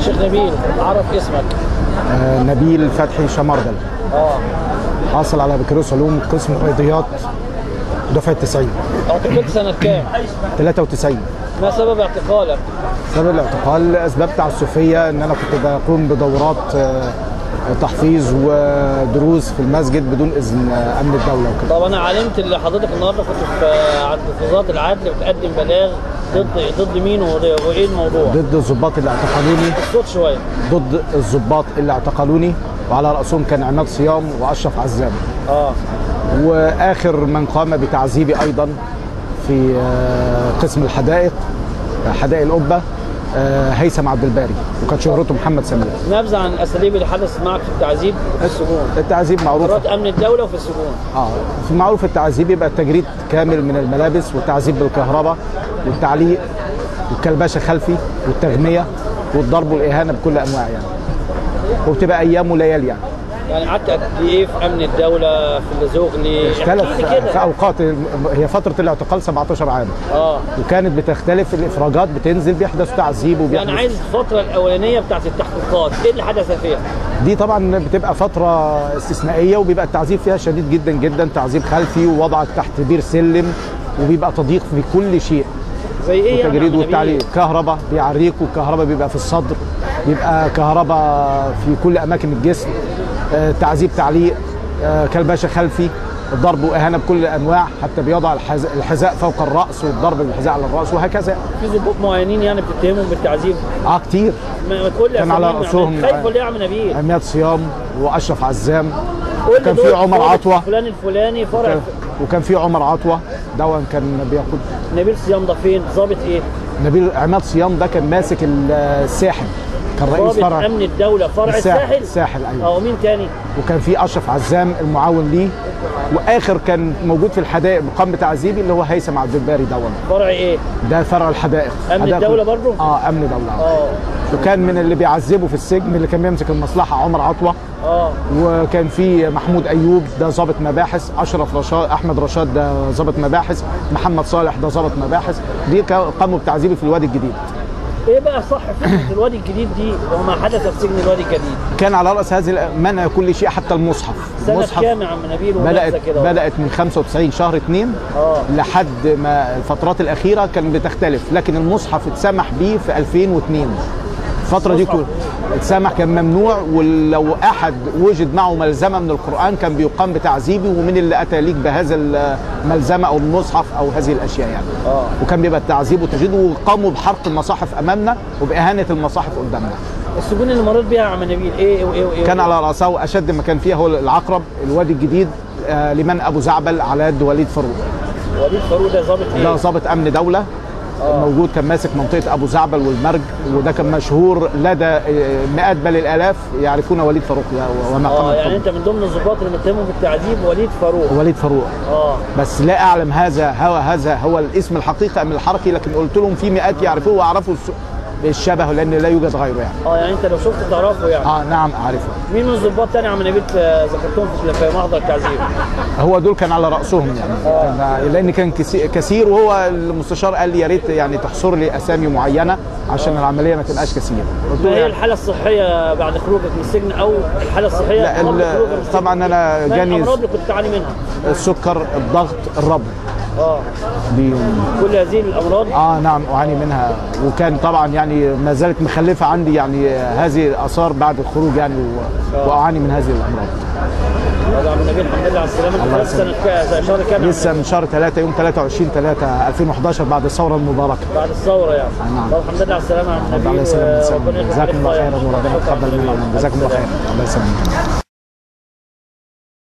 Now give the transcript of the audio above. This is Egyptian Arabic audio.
شيخ نبيل عرف اسمك آه، نبيل فتحي شمردل اه حاصل على بكالوريوس علوم قسم رياضيات دفعه 90 اعتقلت سنة كام؟ 93 ما سبب اعتقالك؟ سبب الاعتقال اسباب تعسفيه ان انا كنت بقوم بدورات آه، تحفيظ ودروس في المسجد بدون اذن آه، امن الدوله وكده طب انا علمت اللي حضرتك النهارده كنت في عند في وزاره العدل بتقدم بلاغ ضد ضد مين وض- وايه الموضوع؟ ضد الضباط اللي اعتقلوني الصوت شويه ضد الضباط اللي اعتقلوني وعلى راسهم كان عماد صيام واشرف عزام اه واخر من قام بتعذيبي ايضا في آه، قسم الحدائق آه، حدائق القبه آه، هيثم عبد الباري وكانت شهرته محمد سمير نبذه عن الاساليب اللي حدثت معك في التعذيب في السجون التعذيب معروف قرارات امن الدوله وفي السجون اه في معروف التعذيب يبقى التجريد كامل من الملابس والتعذيب بالكهرباء والتعليق والكلبشه خلفي والتغميه والضرب والاهانه بكل انواع يعني وبتبقى ايام وليالي يعني يعني قعدت قد ايه في امن الدوله في الزغلي اختلف احكي لي في كده اوقات هي فتره الاعتقال 17 عام اه وكانت بتختلف الافراجات بتنزل بيحدث تعذيب وبيحدث يعني عايز الفتره الاولانيه بتاعت التحقيقات ايه اللي حدث فيها؟ دي طبعا بتبقى فتره استثنائيه وبيبقى التعذيب فيها شديد جدا جدا تعذيب خلفي ووضعك تحت بير سلم وبيبقى تضييق في كل شيء زي ايه يعني والتجريد يا عم والتعليق نبيل؟ كهرباء بيعريك والكهرباء بيبقى في الصدر بيبقى كهرباء في كل اماكن الجسم آه، تعذيب تعليق آه، كلبشه خلفي الضرب واهانه بكل الانواع حتى بيضع الحز- الحذاء فوق الراس والضرب بالحذاء على الراس وهكذا في ضباط معينين يعني بتتهمهم بالتعذيب اه كتير ما ما تقول لي كان على أساميهم رأسهم يعني خايف ولا إيه يا عم نبيل عماد صيام واشرف عزام قول لي كان في دول عمر ضابط عطوة. فلان الفلاني فرع وكان- وكان في عمر عطوه دون كان بياخد نبيل صيام ده فين ضابط ايه نبيل عماد صيام ده كان ماسك ال- الساحل كان رئيس ضابط فرع امن الدوله فرع الساحل الساحل الساحل ايوه اه ومين تاني وكان في اشرف عزام المعاون ليه واخر كان موجود في الحدائق مقام تعذيبي اللي هو هيثم عبد الباري دون فرع ايه ده فرع الحدائق أمن حدائق- الدولة برضو؟ اه امن دوله آه. اه وكان من اللي بيعذبوا في السجن اللي كان بيمسك المصلحه عمر عطوه اه وكان في محمود ايوب ده ضابط مباحث اشرف رشاد احمد رشاد ده ضابط مباحث محمد صالح ده ضابط مباحث دي كا- قاموا بتعذيبي في الوادي الجديد ايه بقى صح فكره الوادي الجديد دي وما حدث في سجن الوادي الجديد كان على راس هذه الأ- منع كل شيء حتى المصحف سنه المصحف كام يا عم نبيل بدات ونبذة كده بدات من 95 شهر 2 اه لحد ما الفترات الاخيره كان بتختلف لكن المصحف اتسمح بيه في 2002 الفتره دي مصحف. كل اتسمح كان ممنوع ولو احد وجد معه ملزمه من القران كان بيقام بتعذيبه ومن اللي اتى ليك بهذا الملزمه او المصحف او هذه الاشياء يعني اه وكان بيبقى التعذيب وتجديد وقاموا بحرق المصاحف امامنا وباهانه المصاحف قدامنا السجون اللي مريت بيها يا عم نبيل ايه وايه وايه كان وإيه؟ على راسه اشد ما كان فيها هو العقرب الوادي الجديد آه، لمن ابو زعبل على يد وليد فاروق وليد فاروق ده ظابط ده ايه ضابط امن دوله موجود كان ماسك منطقه ابو زعبل والمرج وده كان مشهور لدى آه، مئات بل الالاف يعرفون وليد فاروق وما قام اه يعني بالفضل. انت من ضمن الضباط اللي متهمهم بالتعذيب وليد فاروق وليد فاروق اه بس لا اعلم هذا هو هذا هو الاسم الحقيقي ام الحركي لكن قلت لهم في مئات يعرفوه واعرفوا الس- الشبه لان لا يوجد غيره يعني اه يعني انت لو شفت تعرفه يعني اه نعم اعرفه مين من الضباط تاني يا عم نبيل آه، ذكرتهم في في محضر التعذيب هو دول كان على راسهم يعني كان لان كان كسي- كثير وهو المستشار قال لي يا ريت يعني تحصر لي اسامي معينه عشان العمليه ما تبقاش كثير قلت ما له هي يعني الحاله الصحيه بعد خروجك من السجن او الحاله الصحيه لا، قبل ال- خروجك من السجن؟ طبعا أنا ما هي جاني- الامراض اللي كنت تعاني منها السكر الضغط الربو اه دي كل هذه الامراض اه نعم اعاني منها وكان طبعا يعني ما زالت مخلفه عندي يعني هذه الاثار بعد الخروج يعني و- واعاني من هذه الامراض يا عم نبيل الحمد لله على السلامه الله انت سنه كا- شهر كام يا عم لسه من شهر 3 يوم 23 3 2011 بعد الثوره المباركه بعد الثوره يعني نعم. طب الحمد لله على السلامه يا عم رب نبيل الله يسلمك وربنا يجعل جزاكم الله عليك خيرا خير. وربنا شكراً يتقبل يا عم منا نبيل. جزاكم الله السلام. خيرا الله يسلمك